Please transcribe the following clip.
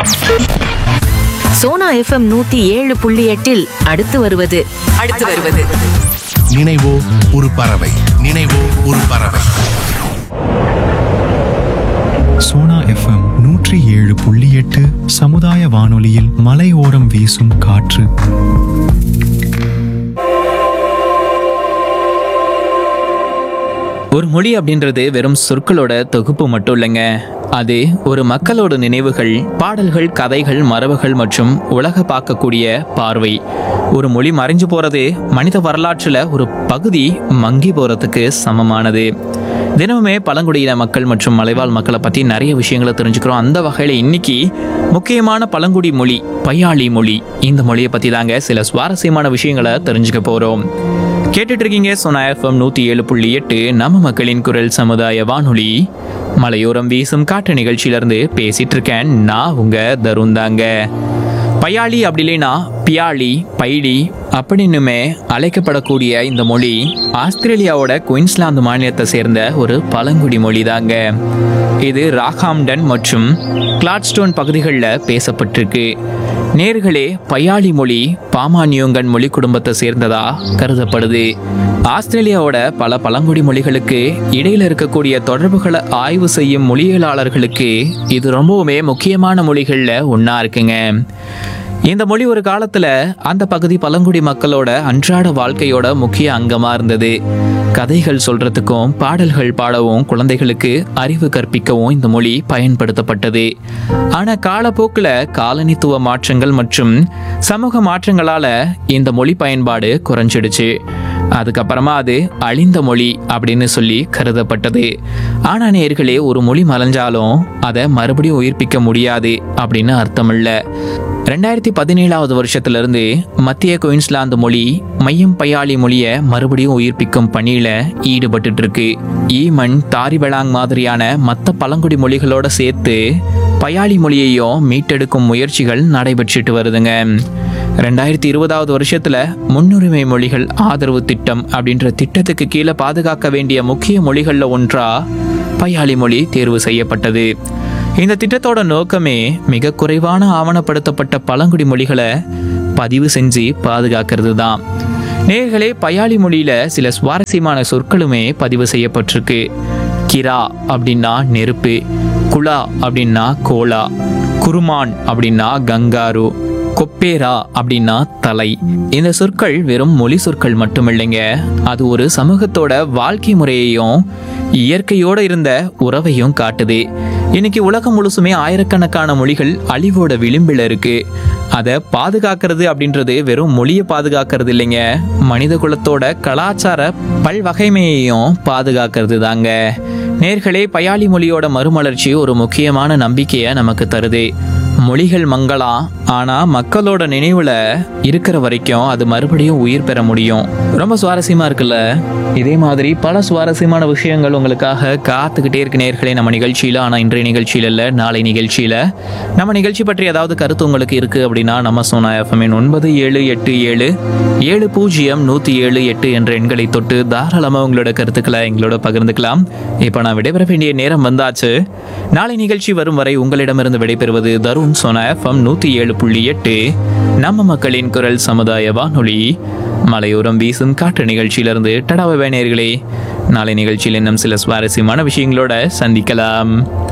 Sona FM நூத்தி ஏழு புள்ளி எட்டில் அடுத்து வருவது அடுத்து வருவது நினைவோ ஒரு பறவை நினைவோ ஒரு பறவை சோனா எஃப்எம் நூற்றி ஏழு புள்ளி எட்டு சமுதாய வானொலியில் மலையோரம் வீசும் காற்று ஒரு மொழி அப்படின்றது வெறும் சொற்களோட தொகுப்பு மட்டும் இல்லைங்க அது ஒரு மக்களோட நினைவுகள் பாடல்கள் கதைகள் மரபுகள் மற்றும் உலக பார்க்கக்கூடிய பார்வை ஒரு மொழி மறைஞ்சு போறது மனித வரலாற்றுல ஒரு பகுதி மங்கி போறதுக்கு சமமானது தினமுமே பழங்குடியின மக்கள் மற்றும் மலைவாழ் மக்களை பற்றி நிறைய விஷயங்களை தெரிஞ்சுக்கிறோம் அந்த வகையில் இன்னைக்கு முக்கியமான பழங்குடி மொழி பையாளி மொழி இந்த மொழியை பற்றி தாங்க சில சுவாரஸ்யமான விஷயங்களை தெரிஞ்சுக்க போகிறோம் கேட்டுட்டு இருக்கீங்க சோனா எஃப்எம் நூற்றி ஏழு புள்ளி எட்டு நம்ம மக்களின் குரல் சமுதாய வானொலி மலையோரம் வீசும் காற்று நிகழ்ச்சியிலேருந்து பேசிட்டு இருக்கேன் நான் உங்க தருண் தாங்க பையாளி அப்படி இல்லைன்னா பியாளி பைடி அப்படின்னுமே அழைக்கப்படக்கூடிய இந்த மொழி ஆஸ்திரேலியாவோட குயின்ஸ்லாந்து மாநிலத்தை சேர்ந்த ஒரு பழங்குடி மொழி தாங்க இது ராக்ஹாம்டன் மற்றும் கிளாட்ஸ்டோன் பகுதிகளில் பேசப்பட்டிருக்கு நேர்களே பையாளி மொழி பாமானியோங்கன் மொழி குடும்பத்தை சேர்ந்ததா கருதப்படுது ஆஸ்திரேலியாவோட பல பழங்குடி மொழிகளுக்கு இடையில இருக்கக்கூடிய தொடர்புகளை ஆய்வு செய்யும் மொழியியலாளர்களுக்கு இது ரொம்பவுமே முக்கியமான மொழிகள்ல ஒண்ணா இருக்குங்க இந்த மொழி ஒரு காலத்துல அந்த பகுதி பழங்குடி மக்களோட அன்றாட வாழ்க்கையோட முக்கிய அங்கமா இருந்தது கதைகள் சொல்றதுக்கும் பாடல்கள் பாடவும் குழந்தைகளுக்கு அறிவு கற்பிக்கவும் இந்த மொழி பயன்படுத்தப்பட்டது ஆனா காலப்போக்கில் காலனித்துவ மாற்றங்கள் மற்றும் சமூக மாற்றங்களால இந்த மொழி பயன்பாடு குறைஞ்சிடுச்சு அதுக்கப்புறமா அது அழிந்த மொழி அப்படின்னு சொல்லி கருதப்பட்டது ஆனா நேர்களே ஒரு மொழி மறைஞ்சாலும் அதை மறுபடியும் உயிர்ப்பிக்க முடியாது அப்படின்னு அர்த்தம் இல்லை ரெண்டாயிரத்தி பதினேழாவது வருஷத்துல இருந்து மத்திய குயின்ஸ்லாந்து மொழி மையம் பையாளி மொழியை மறுபடியும் உயிர்ப்பிக்கும் பணியில ஈடுபட்டுட்டு இருக்கு ஈமன் தாரிபெலாங் மாதிரியான மற்ற பழங்குடி மொழிகளோட சேர்த்து பயாளி மொழியையும் மீட்டெடுக்கும் முயற்சிகள் நடைபெற்றுட்டு வருதுங்க ரெண்டாயிரத்தி இருபதாவது வருஷத்துல முன்னுரிமை மொழிகள் ஆதரவு திட்டம் அப்படின்ற திட்டத்துக்கு கீழே பாதுகாக்க வேண்டிய முக்கிய மொழிகள்ல ஒன்றா பயாளி மொழி தேர்வு செய்யப்பட்டது இந்த திட்டத்தோட நோக்கமே மிக குறைவான ஆவணப்படுத்தப்பட்ட பழங்குடி மொழிகளை பதிவு செஞ்சு பாதுகாக்கிறது தான் நேர்களே பயாளி மொழியில சில சுவாரஸ்யமான சொற்களுமே பதிவு செய்யப்பட்டிருக்கு கிரா அப்படின்னா நெருப்பு குலா அப்படின்னா கோலா குருமான் அப்படின்னா கங்காரு கொப்பேரா அப்படின்னா தலை இந்த சொற்கள் வெறும் மொழி சொற்கள் மட்டுமில்லைங்க அது ஒரு சமூகத்தோட வாழ்க்கை முறையையும் இயற்கையோட இருந்த உறவையும் காட்டுது இன்னைக்கு உலகம் முழுசுமே ஆயிரக்கணக்கான மொழிகள் அழிவோட விளிம்பில் இருக்கு அதை பாதுகாக்கிறது அப்படின்றது வெறும் மொழியை பாதுகாக்கிறது இல்லைங்க மனித குலத்தோட கலாச்சார பல்வகைமையையும் பாதுகாக்கிறது தாங்க நேர்களே பயாளி மொழியோட மறுமலர்ச்சி ஒரு முக்கியமான நம்பிக்கையை நமக்கு தருது மொழிகள் மங்கலாம் ஆனா மக்களோட நினைவுல இருக்கிற வரைக்கும் அது மறுபடியும் உயிர் பெற முடியும் ரொம்ப சுவாரஸ்யமா இருக்குல்ல இதே மாதிரி பல சுவாரஸ்யமான விஷயங்கள் உங்களுக்காக காத்துக்கிட்டே இருக்கு நேர்களே நம்ம நிகழ்ச்சியில ஆனா இன்றைய நிகழ்ச்சியில இல்ல நாளை நிகழ்ச்சியில நம்ம நிகழ்ச்சி பற்றி ஏதாவது கருத்து உங்களுக்கு இருக்கு அப்படின்னா நம்ம சோனா எஃப்எம்என் ஒன்பது ஏழு எட்டு ஏழு ஏழு பூஜ்ஜியம் நூத்தி ஏழு எட்டு என்ற எண்களை தொட்டு தாராளமா உங்களோட கருத்துக்களை எங்களோட பகிர்ந்துக்கலாம் இப்போ நான் விடைபெற வேண்டிய நேரம் வந்தாச்சு நாளை நிகழ்ச்சி வரும் வரை உங்களிடமிருந்து விடைபெறுவது தருண் சோனா எஃப்எம் நூத்தி ஏழு புள்ளி எட்டு நம்ம மக்களின் குரல் சமுதாய வானொலி மலையோரம் வீசும் காற்று நிகழ்ச்சியிலிருந்து டடாவை நேயர்களே நாளை நிகழ்ச்சியில் இன்னும் சில சுவாரஸ்யமான விஷயங்களோட சந்திக்கலாம்